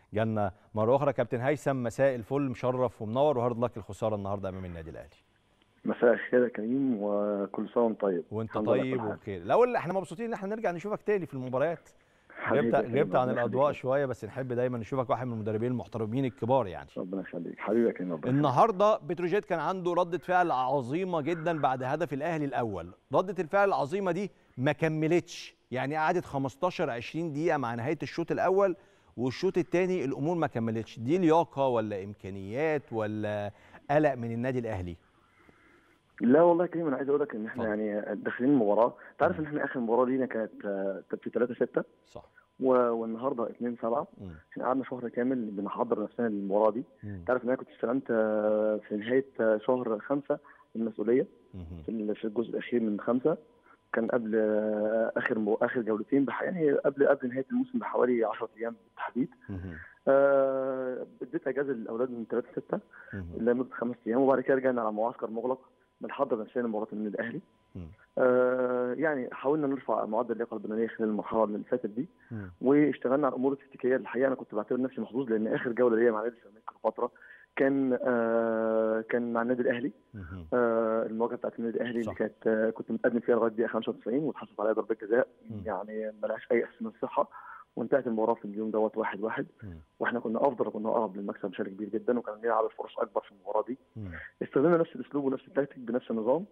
جالنا مره اخرى كابتن هيثم مساء الفل مشرف ومنور وهارد لك الخساره النهارده امام النادي الاهلي مساء الخير يا كريم وكل سنه وانت طيب وانت الحمد لله طيب كل حاجة. وبخير الاول احنا مبسوطين ان احنا نرجع نشوفك تاني في المباريات حبيبي غبت يا كريم، غبت عن ربنا الاضواء يخليك. شويه بس نحب دايما نشوفك واحد من المدربين المحترمين الكبار يعني ربنا يخليك حبيبي يا كريم ربنا يخليك. النهارده بتروجيت كان عنده ردة فعل عظيمة جدا بعد هدف الأهلي الأول، ردة الفعل العظيمة دي ما كملتش، يعني قعدت 15 20 دقيقة مع نهاية الشوط الأول والشوط الثاني الأمور ما كملتش، دي لياقة ولا إمكانيات ولا قلق من النادي الأهلي؟ لا والله يا كريم انا عايز اقول لك ان احنا اتفضل. يعني داخلين المباراه انت عارف ان احنا اخر مباراه لينا كانت آه، كانت في 3 6 صح والنهارده 2 7 مم. احنا قعدنا شهر كامل بنحضر نفسنا للمباراه دي مم. انت عارف ان انا كنت استلمت آه، في نهايه آه، شهر 5 المسؤوليه مم. في ال- في الجزء الاخير من خمسه كان قبل آه، اخر مو- اخر جولتين بح- يعني قبل قبل نهايه الموسم بحوالي 10 ايام بالتحديد مم. آه، اديت اجازه للاولاد من 3 6 مم. لمده خمس ايام وبعد كده رجعنا على معسكر مغلق بنحضر نفسنا لمباراه النادي الاهلي مم. آه يعني حاولنا نرفع معدل اللياقه البدنيه خلال المرحله اللي فاتت دي مم. واشتغلنا على الامور التكتيكيه الحقيقه انا كنت بعتبر نفسي محظوظ لان اخر جوله ليا مع نادي الزمالك فتره كان آه كان مع النادي الاهلي مم. آه المواجهه بتاعت النادي الاهلي صح. اللي كانت آه كنت متقدم فيها لغايه دقيقه 95 واتحسب عليها ضربه جزاء مم. يعني ملهاش اي اساس من الصحه وانتهت المباراه في اليوم دوت واحد واحد مم. واحنا كنا افضل وكنا اقرب للمكسب بشكل كبير جدا وكان لنا عدد فرص اكبر في المباراه دي مم. استخدمنا نفس الاسلوب ونفس التكتيك بنفس النظام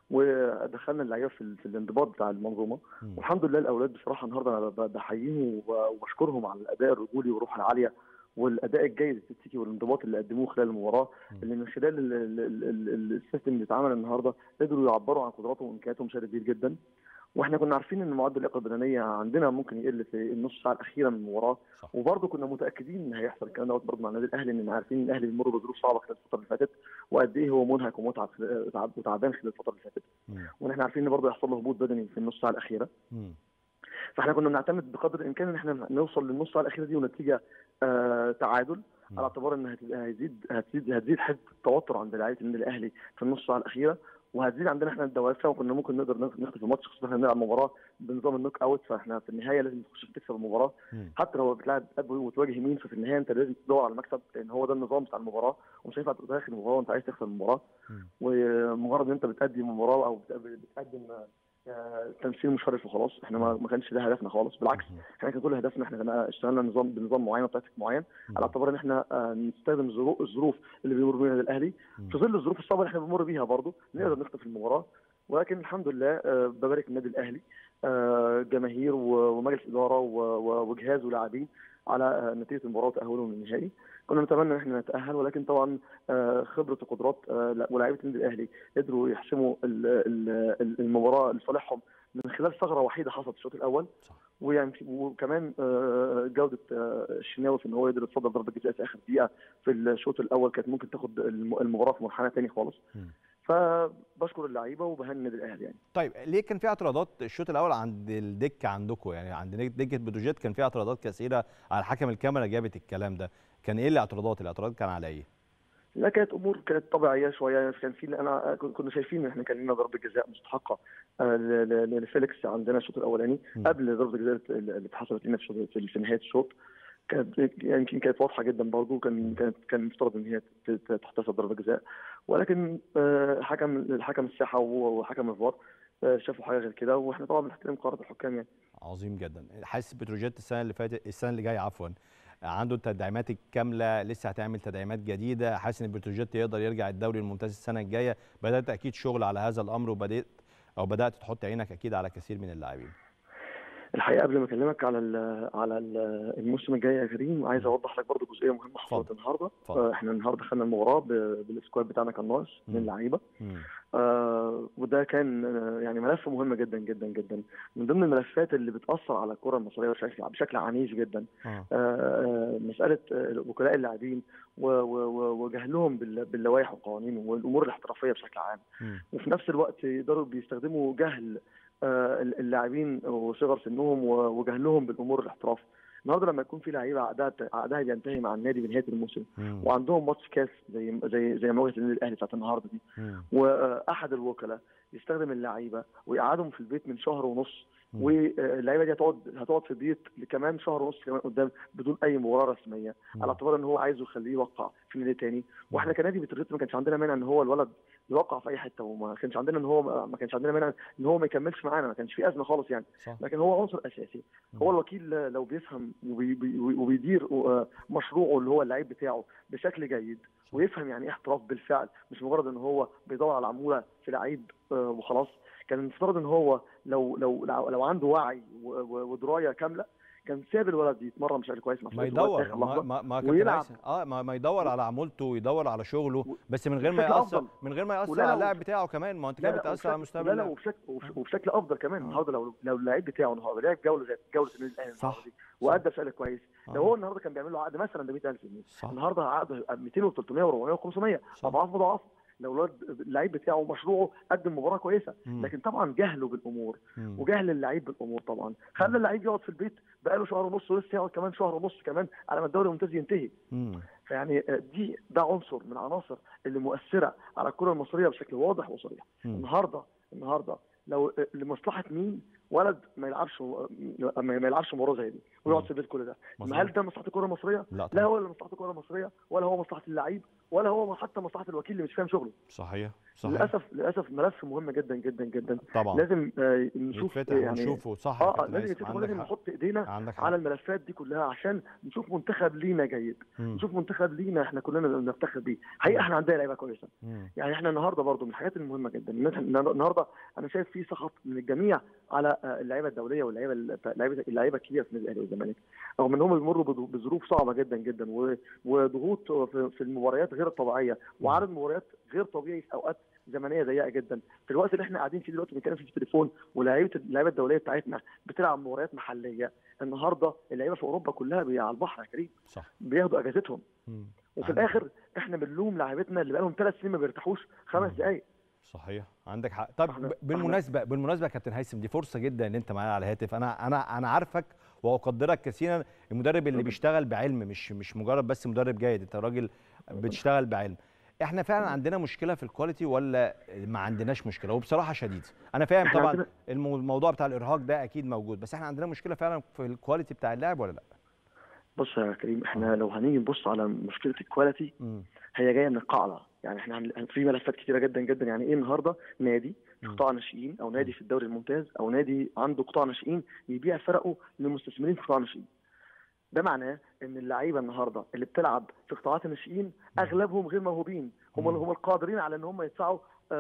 ودخلنا اللعيبه في, ال- في الانضباط بتاع المنظومه مم. والحمد لله الاولاد بصراحه النهارده انا ب- بحييهم وب- وبشكرهم على الاداء الرجولي والروح العاليه والاداء الجيد التكتيكي والانضباط اللي قدموه خلال المباراه مم. اللي من خلال ال- ال- ال- ال- السيستم اللي اتعمل النهارده قدروا يعبروا عن قدراتهم وامكانياتهم بشكل كبير جدا واحنا كنا عارفين ان معدل اللياقه البدنيه عندنا ممكن يقل في النص ساعه الاخيره من المباراه صح وبرضه كنا متاكدين ان هيحصل الكلام دوت برضه مع النادي الاهلي ان عارفين ان الاهلي بيمر بظروف صعبه خلال الفتره اللي فاتت وقد ايه هو منهك ومتعب وتعب- وتعبان خلال الفتره اللي فاتت مم. وان احنا عارفين ان برضه هيحصل له هبوط بدني في النص ساعه الاخيره مم. فاحنا كنا بنعتمد بقدر الامكان ان احنا نوصل للنص ساعه الاخيره دي ونتيجه آه تعادل مم. على اعتبار ان هت- هيزيد هتزيد هتزيد حده التوتر عند لعيبه النادي الاهلي في النص ساعه الاخيره وهتزيد عندنا احنا الدوافع وكنا ممكن نقدر نخ- نخطف الماتش خصوصا احنا بنلعب مباراه بنظام النوك اوت فاحنا في النهايه لازم تخش تكسب المباراه مم. حتى لو بتلعب اب وتواجه مين ففي النهايه انت لازم تدور على المكسب لان هو ده النظام بتاع المباراه ومش هينفع تبقى داخل المباراه وانت عايز تخسر المباراه مم. ومجرد ان انت بتقدم مباراه او بت- بتقدم آه، تمثيل مشرف وخلاص احنا ما ما كانش ده هدفنا خالص بالعكس مم. احنا كان كل هدفنا احنا كان اشتغلنا نظام بنظام معين وتكتيك معين مم. على اعتبار ان احنا آه، نستخدم الظروف الظروف اللي بيمر بيها النادي الاهلي مم. في ظل الظروف الصعبه اللي احنا بنمر بيها برضه نقدر نخطف المباراه ولكن الحمد لله آه، ببارك النادي الاهلي آه، جماهير و- ومجلس اداره و- و- وجهاز ولاعبين على آه، نتيجه المباراه وتاهلهم للنهائي كنا نتمنى ان احنا نتاهل ولكن طبعا آه، خبره وقدرات آه، لا- ولاعيبه النادي الاهلي قدروا يحسموا ال- ال- ال- المباراه لصالحهم من خلال ثغره وحيده حصلت في الشوط الاول صح. ويعني وكمان آه، جوده آه، الشناوي في ان هو يقدر يتصدر ضربه جزاء في اخر دقيقه في الشوط الاول كانت ممكن تاخد الم- المباراه في منحنى تاني خالص مم. فبشكر اللعيبه وبهني النادي الاهلي يعني طيب ليه كان في اعتراضات الشوط الاول عند الدكه عندكم يعني عند دكه بتروجيت كان في اعتراضات كثيره على حكم الكاميرا جابت الكلام ده كان ايه الاعتراضات الاعتراض كان على ايه لا كانت امور كانت طبيعيه شويه كان في انا كنا شايفين ان احنا كان لنا ضربه جزاء مستحقه آه، ل- ل- لفيليكس عندنا الشوط الاولاني مم. قبل ضربه الجزاء اللي اتحسبت لنا في الشوط- في في نهايه الشوط كانت يمكن كانت واضحه جدا برضه كان كانت كان المفترض ان هي ت- ت- تحتسب ضربه جزاء ولكن آه، حكم الحكم الساحه وهو- وحكم الفار آه، شافوا حاجه غير كده واحنا طبعا بنحترم قرارات الحكام يعني عظيم جدا حاسس بتروجيت السنه اللي فاتت السنه اللي جايه عفوا عنده التدعيمات الكامله لسه هتعمل تدعيمات جديده حاسس ان بتروجيت يقدر يرجع الدوري الممتاز السنه الجايه بدات اكيد شغل على هذا الامر وبدات او بدات تحط عينك اكيد على كثير من اللاعبين الحقيقه قبل ما اكلمك على ال على ال الموسم الجاي يا كريم عايز اوضح لك برضو جزئيه مهمه حصلت اتفضل. النهارده اتفضل. آه، احنا النهارده خدنا المباراه ب- بالسكواد بتاعنا كان ناقص مم. من لعيبه مم. آه وده كان آه، يعني ملف مهم جدا جدا جدا من ضمن الملفات اللي بتاثر على الكره المصريه بشكل بشكل عنيف جدا آه. آه، آه، مساله آه، وكلاء اللاعبين و- و- و- وجهلهم بال- باللوائح والقوانين والامور الاحترافيه بشكل عام مم. وفي نفس الوقت يقدروا بيستخدموا جهل آه، اللاعبين وصغر سنهم و- وجهلهم بالامور الاحتراف النهارده لما يكون في لعيبه عقدها عقدها بينتهي مع النادي بنهايه الموسم مم. وعندهم ماتش كاس زي زي زي مواجهه النادي الاهلي بتاعت النهارده دي مم. واحد الوكلاء يستخدم اللعيبه ويقعدهم في البيت من شهر ونص مم. واللعيبه دي هتقعد هتقعد في البيت كمان شهر ونص كمان قدام بدون اي مباراه رسميه مم. على اعتبار ان هو عايزه يخليه يوقع في نادي تاني واحنا كنادي بتروجيت ما كانش عندنا مانع ان هو الولد يوقع في اي حته وما كانش عندنا ان هو ما كانش عندنا مانع ان هو ما يكملش معانا ما كانش في ازمه خالص يعني صح لكن هو عنصر اساسي هو الوكيل لو بيفهم وبي- بي- وبيدير آه، مشروعه اللي هو اللعيب بتاعه بشكل جيد ويفهم يعني ايه احتراف بالفعل مش مجرد ان هو بيدور على عموله في لعيب آه، وخلاص كان المفترض ان هو لو لو لو لو عنده وعي و- و- ودرايه كامله كان ساب الولد يتمرن بشكل كويس مع ما فرقته لغاية يدور آخر ما لحظة. ما, ما كابتن ويلعب. هيثم- اه ما, ما يدور على عمولته ويدور على شغله و- بس من غير ما بشكل ياثر أفضل. من غير ما ياثر ولا على لو- اللاعب بتاعه كمان ما هو انت كده لا لا بتاثر على وبشكل- مستقبل لا لا اللاعب وبشكل وبش- وبشكل افضل كمان النهارده لو لو اللعيب بتاعه النهارده لعب جوله زي جوله النادي الاهلي صح. النهاردة دي وادى بشكل كويس آه. لو هو النهارده كان بيعمل له عقد مثلا ب 100000 جنيه صح النهارده عقد 200 و300 و400 و500 صح. اضعاف مضاعفه لو الولد اللعيب بتاعه مشروعه قدم مباراه كويسه مم. لكن طبعا جهله بالامور مم. وجهل اللعيب بالامور طبعا خلى اللعيب يقعد في البيت بقاله شهر ونص ولسه يقعد كمان شهر ونص كمان على ما الدوري الممتاز ينتهي مم. فيعني آه، دي ده عنصر من العناصر اللي مؤثره على الكره المصريه بشكل واضح وصريح مم. النهارده النهارده لو آه، لمصلحه مين ولد ما يلعبش ما ما يلعبش مباراه زي دي ويقعد مم. في البيت كل ده مظبوط. ما هل ده مصلحه الكره المصريه لا لا طبعا هو اللي مصلحه الكره المصريه ولا هو مصلحه اللعيب ولا هو حتى مصلحه الوكيل اللي مش فاهم شغله صحيح صحيح للاسف للاسف ملف مهم جدا جدا جدا طبعا لازم آه، نشوف يتفتح يعني ونشوفه صح يا اه آه، كابتن لازم هيثم يتفتح عندك ولازم حق نحط ايدينا عندك حق على الملفات دي كلها عشان نشوف منتخب لينا جيد مم. نشوف منتخب لينا احنا كلنا نفتخر بيه حقيقه احنا عندنا لعيبه كويسه مم. يعني احنا النهارده برضو من الحاجات المهمه جدا ان إحنا النهارده انا شايف في سخط من الجميع على آه، اللعيبه الدوليه واللعيبه اللعيبه اللعيبه الكبيره في النادي الاهلي والزمالك رغم ان هم بيمروا بظ- بظروف صعبه جدا جدا و- وضغوط في في المباريات غير الطبيعيه وعدد مباريات غير طبيعي في اوقات زمنيه ضيقه جدا في الوقت اللي احنا قاعدين فيه دلوقتي بنتكلم فيه في التليفون ولاعيبه اللعيبه الدوليه بتاعتنا بتلعب مباريات محليه النهارده اللعيبه في اوروبا كلها بي- على البحر يا كريم صح بياخدوا اجازتهم مم. وفي عندك الاخر احنا بنلوم لاعيبتنا اللي بقالهم ثلاث سنين ما بيرتاحوش خمس مم. دقائق صحيح عندك حق طب إحنا- ب- بالمناسبه بالمناسبه يا كابتن هيثم دي فرصه جدا ان انت معايا على الهاتف انا انا انا عارفك واقدرك كثيرا المدرب اللي بيشتغل بعلم مش مش مجرد بس مدرب جيد انت راجل بتشتغل بعلم احنا فعلا عندنا مشكله في الكواليتي ولا ما عندناش مشكله وبصراحه شديده انا فاهم إحنا طبعا عندنا- المو- الموضوع بتاع الارهاق ده اكيد موجود بس احنا عندنا مشكله فعلا في الكواليتي بتاع اللاعب ولا لا بص يا كريم احنا لو هنيجي نبص على مشكله الكواليتي مم. هي جايه من القاعده يعني احنا عن- في ملفات كتيره جدا جدا يعني ايه النهارده نادي في مم. قطاع ناشئين او نادي في الدوري الممتاز او نادي عنده قطاع ناشئين يبيع فرقه للمستثمرين في قطاع ناشئين ده معناه ان اللعيبه النهارده اللي بتلعب في قطاعات الناشئين اغلبهم غير موهوبين هم مم. هم القادرين على ان هم يدفعوا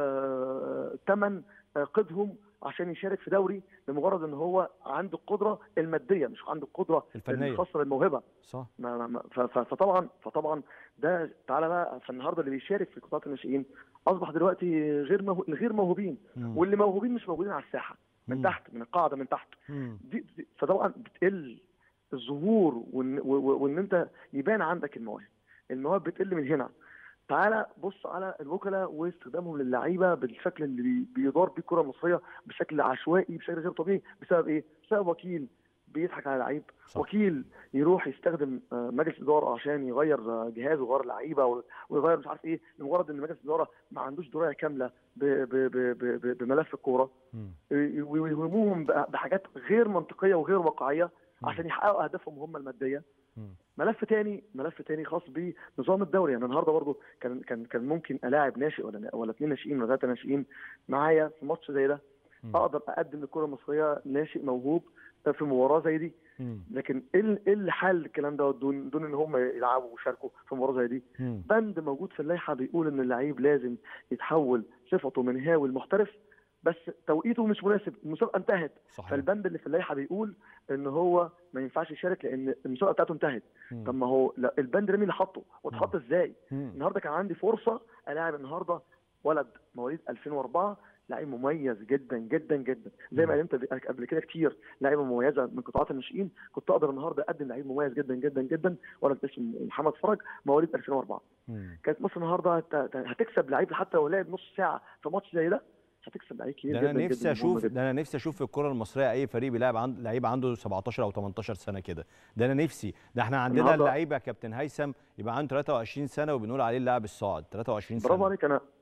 ثمن قيدهم عشان يشارك في دوري لمجرد ان هو عنده القدره الماديه مش عنده القدره الفنية. الخاصه بالموهبه صح ما ما ما ف- ف- فطبعا فطبعا ده تعالى بقى فالنهارده اللي بيشارك في قطاعات الناشئين اصبح دلوقتي غير مهو... غير موهوبين مم. واللي موهوبين مش موجودين على الساحه من مم. تحت من القاعده من تحت مم. دي, دي فطبعا بتقل الظهور وان, و- و- وإن انت يبان عندك المواهب المواهب بتقل من هنا تعالى بص على الوكلاء واستخدامهم للعيبه بالشكل اللي بي- بيدار بيه الكره المصريه بشكل عشوائي بشكل غير طبيعي بسبب ايه؟ بسبب وكيل بيضحك على لعيب صح. وكيل يروح يستخدم آه، مجلس اداره عشان يغير آه، جهاز ويغير لعيبه و- ويغير مش عارف ايه لمجرد ان مجلس الاداره ما عندوش درايه كامله ب- ب- ب- ب- ب- بملف الكوره مم. ويوهموهم ب- بحاجات غير منطقيه وغير واقعيه مم. عشان يحققوا اهدافهم هم الماديه مم. ملف تاني ملف تاني خاص بنظام الدوري يعني النهارده برضو كان كان كان ممكن الاعب ناشئ ولا ولا اثنين ناشئين ولا ثلاثه ناشئين معايا في ماتش زي ده مم. اقدر اقدم للكره المصريه ناشئ موهوب في مباراه زي دي مم. لكن ايه ال- إيه اللي حل الكلام ده دون دون ان هم يلعبوا ويشاركوا في مباراه زي دي مم. بند موجود في اللائحه بيقول ان اللعيب لازم يتحول صفته من هاوي المحترف بس توقيته مش مناسب المسابقه انتهت صحيح فالبند اللي في اللائحه بيقول ان هو ما ينفعش يشارك لان المسابقه بتاعته انتهت مم. طب ما هو لا البند ده مين اللي حاطه واتحط ازاي مم. النهارده كان عندي فرصه الاعب النهارده ولد مواليد 2004 لعيب مميز جدا جدا جدا زي ما مم. قدمت قبل كده كتير لعيبه مميزه من قطاعات الناشئين كنت اقدر النهارده اقدم لعيب مميز جدا جدا جدا ولد اسمه محمد فرج مواليد 2004 مم. كانت مصر النهارده هت- هت- هتكسب لعيب حتى لو لعب نص ساعه في ماتش زي ده هتكسب لعيب كبير ده جدا انا نفسي جدا ومهم اشوف جدا. ده انا نفسي اشوف في الكره المصريه اي فريق بيلعب عند لعيب عنده 17 او 18 سنه كده ده انا نفسي ده احنا عندنا النهاردة- اللعيبه يا كابتن هيثم يبقى عنده 23 سنه وبنقول عليه اللاعب الصاعد 23 سنه برافو عليك انا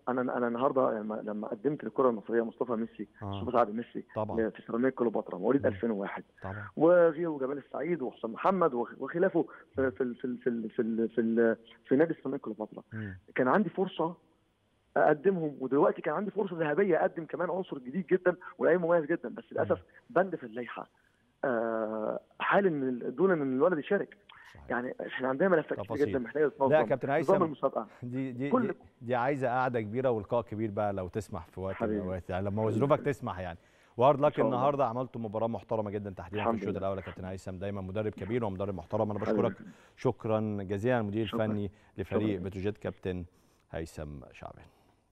انا انا النهارده لما لما قدمت للكره المصريه مصطفى ميسي آه. مصطفى سعد ميسي طبعا في سيراميكا كليوباترا مواليد مم. 2001 طبعا وغيره وجمال السعيد وحسام محمد وخ- وخلافه في في في في في في, في, في نادي سيراميكا كليوباترا مم. كان عندي فرصه اقدمهم ودلوقتي كان عندي فرصه ذهبيه اقدم كمان عنصر جديد جدا ولعيب مميز جدا بس للاسف بند في اللائحه آه، حال ان ال- دون ان الولد يشارك صحيح. يعني احنا عندنا ملفات كتير تفاصيل. جدا محتاجه لا يا تتنظم كابتن نظام هيثم المسابقه دي دي, كل- دي دي عايزه قعده كبيره ولقاء كبير بقى لو تسمح في وقت من حبيبي. الاوقات يعني لما ظروفك تسمح يعني وهارد لك شاء الله. النهارده عملتوا مباراه محترمه جدا تحديدا في الحمد الشوط لله. الاول يا كابتن هيثم دايما مدرب كبير ومدرب محترم انا حبيبي. بشكرك شكرا جزيلا المدير شكراً. الفني لفريق شكراً. بتروجيت كابتن هيثم شعبان